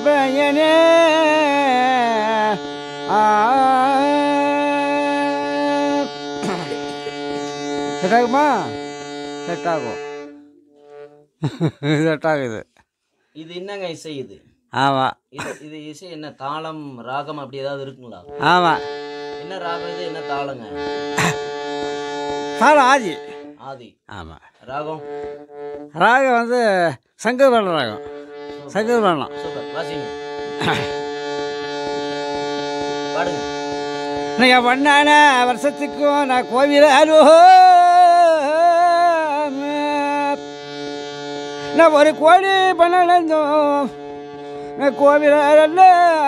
பையனே ஆ செட் ஆகுமா செட் ஆகும் செட் ஆகுது இது என்னங்க இசை இது ஆமாம் இது இது இசை என்ன தாளம் ராகம் அப்படி ஏதாவது இருக்குங்களா ஆமாம் என்ன ராகம் இது என்ன தாளங்க தாளம் ஆதி ஆதி ஆமாம் ராகம் ராகம் வந்து சங்கரவரண ராகம் சங்கரவரணம் சூப்பர் வாசிங்க பாடுங்க நீங்கள் பண்ணான வருஷத்துக்கும் நான் கோவிலாலோ நான் ஒரு கோடி பண்ணலந்தோம் நான் கோவிலல்ல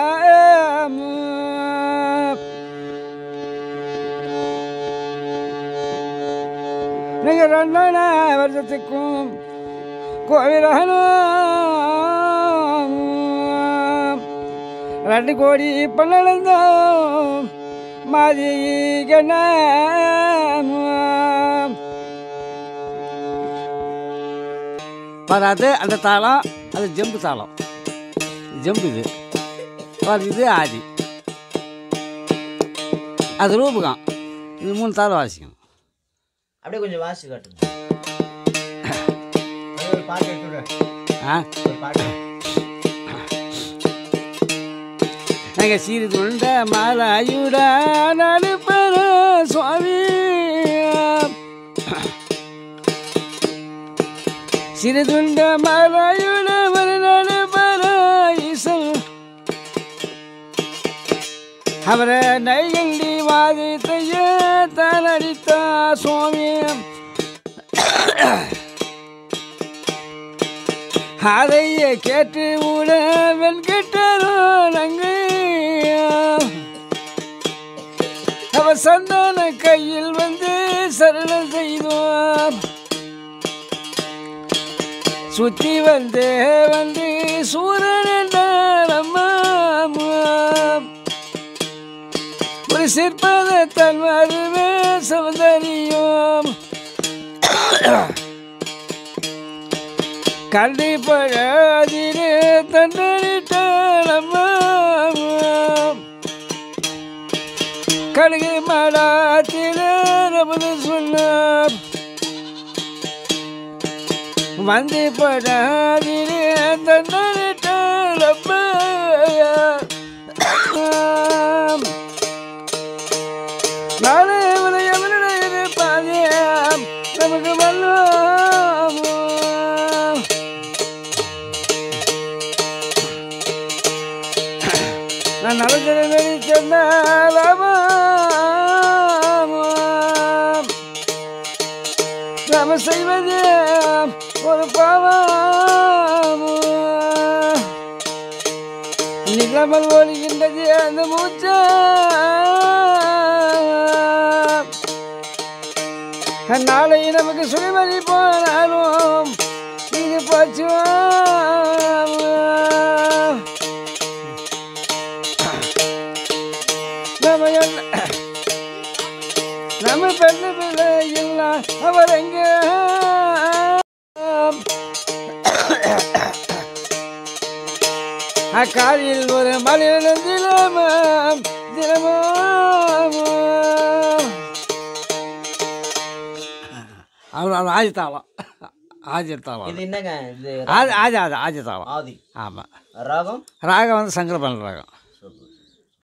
நீங்கள் ரெண்டான வருஷத்துக்கும் கோவிலாலும் ரெண்டு கோடி பண்ணலந்தோம் மதிகன வராது அந்த தாளம் அது ஜம்பு தாளம் ஜம்பு இது பாரு, இது ஆதி அது ரூபகம் இது மூணு தாளம் வாசிக்கணும் அப்படியே கொஞ்சம் வாசி காட்டுங்க ஒரு பாட்டு எடுத்துடு ஆ ஒரு பாட்டு நாங்கள் சீரு கொண்ட மாலாயுட நடுப்பற சுவாமி சிறுதுண்ட மாலாயுட ஒரு நடுப்பற ஈசன் அவரை நைகண்டி வாதித்தைய தான் அடித்தா சுவாமி அதைய கேட்டு உட வெண்கிட்டரோ நங்கு அவ சந்தான கையில் வந்து சரணம் செய்தோம் சுத்தி வந்து வந்து சூரன் என்றாரம்மா ஒரு சிற்பத தன் வருவே சௌந்தரியம் கண்டிப்பழாதிரே தண்டனிட்டாளம்மா கடுகு மடாத்திலே நமது சொன்னார் வந்து படாதிரே தண்டனிட்டாளம்மா நாளே உதயமில்லை பாதியம் நமக்கு வல்லோம் நான் நடக்கிறேன் சொன்னாலாமா நாம செய்வது ஒரு பாவம் நில்லாமல் ஓடுகின்றது அந்த மூச்சா நாளை நமக்கு சுயமதி போனாலும் இது போச்சுவா நம்ம என்ன நம்ம பெண்ணு பிள்ளை இல்ல அவர் எங்க அக்காலில் ஒரு மலையிலும் தினமும் தினமும் அவர் அவர் ஆதித்தாளம் ஆதித்தாளம் இது என்னங்க இது ஆதி ஆதி ஆதி ஆதித்தாளம் ஆதி ஆமாம் ராகம் ராகம் வந்து சங்கரபரண ராகம்